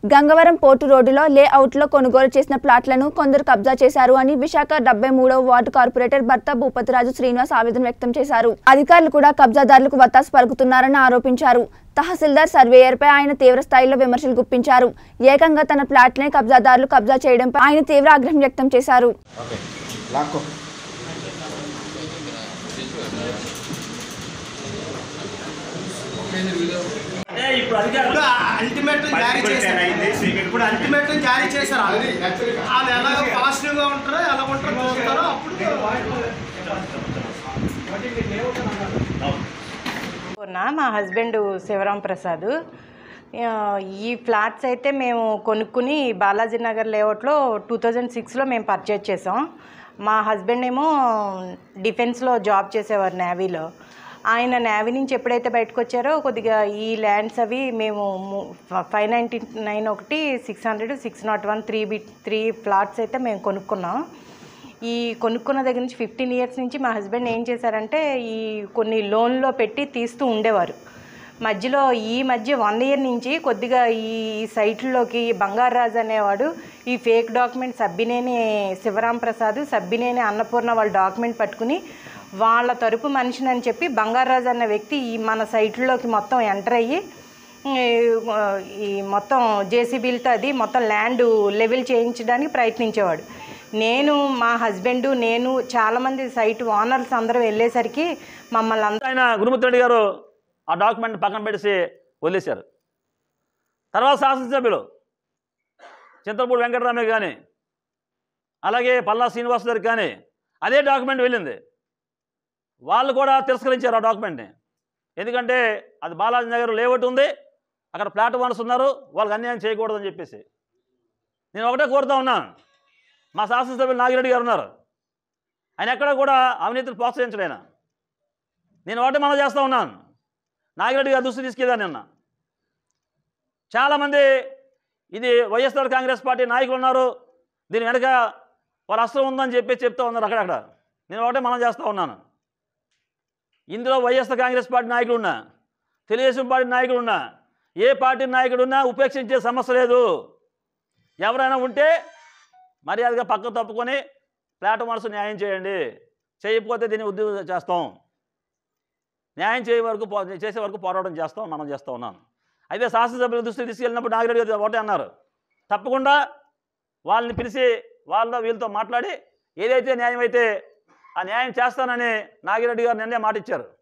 Gangavaram port రోడ్డులో లేఅవుట్లో కొనుగోలు చేసిన ప్లాట్లను కొందరు కబ్జా చేశారు అని విశాఖ డెబ్బై మూడవ వార్డు కార్పొరేటర్ భర్త భూపతిరాజు శ్రీనివాస్ ఆవేదన వ్యక్తం చేశారు అధికారులు కూడా కబ్జాదారులకు వత్తాసు పలుకుతున్నారని ఆరోపించారు తహసీల్దార్ సర్వేయర్పై ఆయన తీవ్ర స్థాయిలో విమర్శలు గుప్పించారు ఏకంగా తన ప్లాట్నే కబ్జాదారులు కబ్జా చేయడంపై ఆయన తీవ్ర ఆగ్రహం వ్యక్తం చేశారు ఓకే లాక్కో అంటే ఇప్పుడు అధికారులు ఇప్పుడు అల్టిమేట్ జారీ చేశారు ఇప్పుడు అల్టిమేట్ జారీ చేశారు వాళ్ళు ఎలాగ పాజిటివ్ గా ఉంటారో ఎలా ఉంటారో చూస్తారో అప్పుడు ఉన్న మా హస్బెండ్ శివరాం ప్రసాద్ ఆ, ఈ ఫ్లాట్స్ అయితే మేము కొనుక్కుని బాలాజీ నగర్ లేఅవుట్లో టూ థౌజండ్ సిక్స్లో మేము పర్చేజ్ చేసాం మా హస్బెండ్ ఏమో డిఫెన్స్లో జాబ్ చేసేవారు నేవీలో ఆయన నేవీ నుంచి ఎప్పుడైతే బయటకు వచ్చారో కొద్దిగా ఈ ల్యాండ్స్ అవి మేము ఫైవ్ నైంటీ నైన్ ఒకటి six hundred six not one three B three flats అయితే మేము కొనుక్కున్నాం ఈ కొనుక్కున్న దగ్గర నుంచి ఫిఫ్టీన్ ఇయర్స్ నుంచి మా హస్బెండ్ ఏం చేశారంటే ఈ కొన్ని లోన్లో పెట్టి తీస్తూ ఉండేవారు మధ్యలో ఈ మధ్య వన్ ఇయర్ నుంచి కొద్దిగా ఈ సైట్లోకి బంగారాజు అనేవాడు ఈ ఫేక్ డాక్యుమెంట్ సబ్బినేని శివరాం ప్రసాద్ సబ్బినేని అన్నపూర్ణ వాళ్ళ డాక్యుమెంట్ పట్టుకుని వాళ్ళ తరపు మనిషిని అని చెప్పి బంగారాజు అనే వ్యక్తి ఈ మన సైట్లోకి మొత్తం ఎంటర్ అయ్యి ఈ మొత్తం జేసీబీలతో అది మొత్తం ల్యాండ్ లెవెల్ చేయించడానికి ప్రయత్నించేవాడు నేను మా హస్బెండ్ నేను చాలామంది సైట్ ఓనర్స్ అందరూ వెళ్ళేసరికి మమ్మల్ని అందరూ ఆయన గురుమూర్తి రెడ్డి గారు ఆ డాక్యుమెంట్ పక్కన పెట్టేసి వదిలేశారు తర్వాత శాసనసభ్యులు చింతలపూడి వెంకటరామయ్య కానీ అలాగే పల్లా శ్రీనివాస్ గారికి కానీ అదే డాక్యుమెంట్ వెళ్ళింది వాళ్ళు కూడా తిరస్కరించారు ఆ డాక్యుమెంట్ని ఎందుకంటే అది బాలాజీ నగర్ లేఅవుట్ ఉంది అక్కడ ప్లాట్ ఓనర్స్ ఉన్నారు వాళ్ళకి అన్యాయం చేయకూడదని చెప్పేసి నేను ఒకటే కోరుతా ఉన్నాను మా శాసనసభ్యులు నాగిరెడ్డి గారు ఉన్నారు ఆయన ఎక్కడ కూడా అవినీతిని ప్రోత్సహించలేనా నేను ఒకటే మనం చేస్తూ ఉన్నాను నాగిరెడ్డి గారు దృష్టి తీసుకెళ్ళాను నిన్న చాలామంది ఇది వైఎస్ఆర్ కాంగ్రెస్ పార్టీ నాయకులు ఉన్నారు దీని వెనక వాళ్ళ అస్త్రం ఉందని చెప్పి చెప్తూ ఉన్నారు అక్కడక్కడ నేను ఒకటే మనం చేస్తూ ఉన్నాను ఇందులో వైఎస్ఆర్ కాంగ్రెస్ పార్టీ నాయకులు ఉన్నా తెలుగుదేశం పార్టీ నాయకులు ఉన్నా ఏ పార్టీ నాయకుడు ఉన్నా ఉపేక్షించే సమస్య లేదు ఎవరైనా ఉంటే మర్యాదగా పక్క తప్పుకొని ప్లాట్ఫామ్స్ న్యాయం చేయండి చేయకపోతే దీన్ని ఉద్యోగం చేస్తాం న్యాయం చేయ వరకు పో- చేసే వరకు పోరాటం చేస్తాం మనం చేస్తూ ఉన్నాం అయితే శాసనసభ్యుల దృష్టికి తీసుకెళ్ళినప్పుడు నాగిరెడ్డి గారు ఒకటే అన్నారు తప్పకుండా వాళ్ళని పిలిచి వాళ్ళతో వీళ్ళతో మాట్లాడి ఏదైతే న్యాయం అయితే ఆ న్యాయం చేస్తానని నాగిరెడ్డి గారు నిన్నే మాట ఇచ్చారు